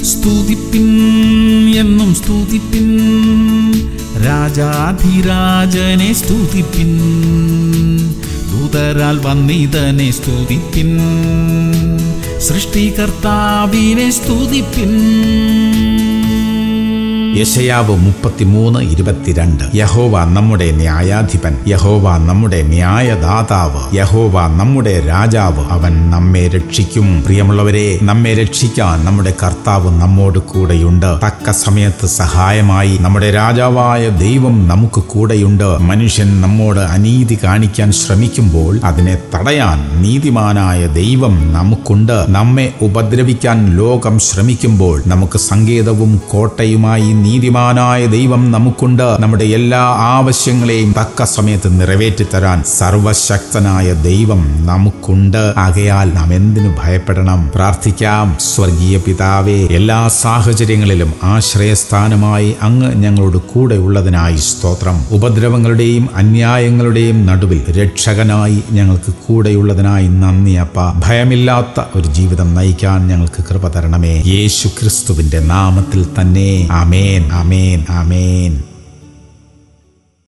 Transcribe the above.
സ്തുതിപ്പിൻ എന്നും സ്തുതിപ്പിൻ രാജാധിരാജനെ സ്തുതിപ്പിൻ ദൂതരാൽ വന്നിതനെ സ്തുതിപ്പിൻ സൃഷ്ടികർത്താവിനെ സ്തുതിപ്പിൻ യശയാവ് മുപ്പത്തിമൂന്ന് ഇരുപത്തിരണ്ട് യഹോവ നമ്മുടെ ന്യായാധിപൻ യഹോവ നമ്മുടെ ന്യായദാതാവ് യഹോവ നമ്മുടെ രാജാവ് അവൻ നമ്മെ രക്ഷിക്കും പ്രിയമുള്ളവരെ നമ്മെ രക്ഷിക്കാൻ നമ്മുടെ കർത്താവ് നമ്മോട് കൂടെയുണ്ട് തക്ക സമയത്ത് സഹായമായി നമ്മുടെ രാജാവായ ദൈവം നമുക്ക് കൂടെയുണ്ട് മനുഷ്യൻ നമ്മോട് അനീതി കാണിക്കാൻ ശ്രമിക്കുമ്പോൾ അതിനെ തടയാൻ നീതിമാനായ ദൈവം നമുക്കുണ്ട് നമ്മെ ഉപദ്രവിക്കാൻ ലോകം ശ്രമിക്കുമ്പോൾ നമുക്ക് സങ്കേതവും കോട്ടയുമായി നീതിമാനായ ദൈവം നമുക്കുണ്ട് നമ്മുടെ എല്ലാ ആവശ്യങ്ങളെയും തക്ക സമയത്ത് നിറവേറ്റി തരാൻ സർവശക്തനായ ദൈവം നമുക്കുണ്ട് ആകയാൽ നാം എന്തിനു ഭയപ്പെടണം പ്രാർത്ഥിക്കാം സ്വർഗീയ പിതാവേ എല്ലാ സാഹചര്യങ്ങളിലും ആശ്രയസ്ഥാനമായി അങ്ങ് ഞങ്ങളോട് കൂടെ ഉള്ളതിനായി സ്തോത്രം ഉപദ്രവങ്ങളുടെയും അന്യായങ്ങളുടെയും നടുവിൽ രക്ഷകനായി ഞങ്ങൾക്ക് കൂടെയുള്ളതിനായി നന്ദി അപ്പ ഭയമില്ലാത്ത ഒരു ജീവിതം നയിക്കാൻ ഞങ്ങൾക്ക് കൃപ തരണമേ യേശു ക്രിസ്തുവിന്റെ നാമത്തിൽ തന്നെ ആമേൻ ആമേൻ ആമേൻ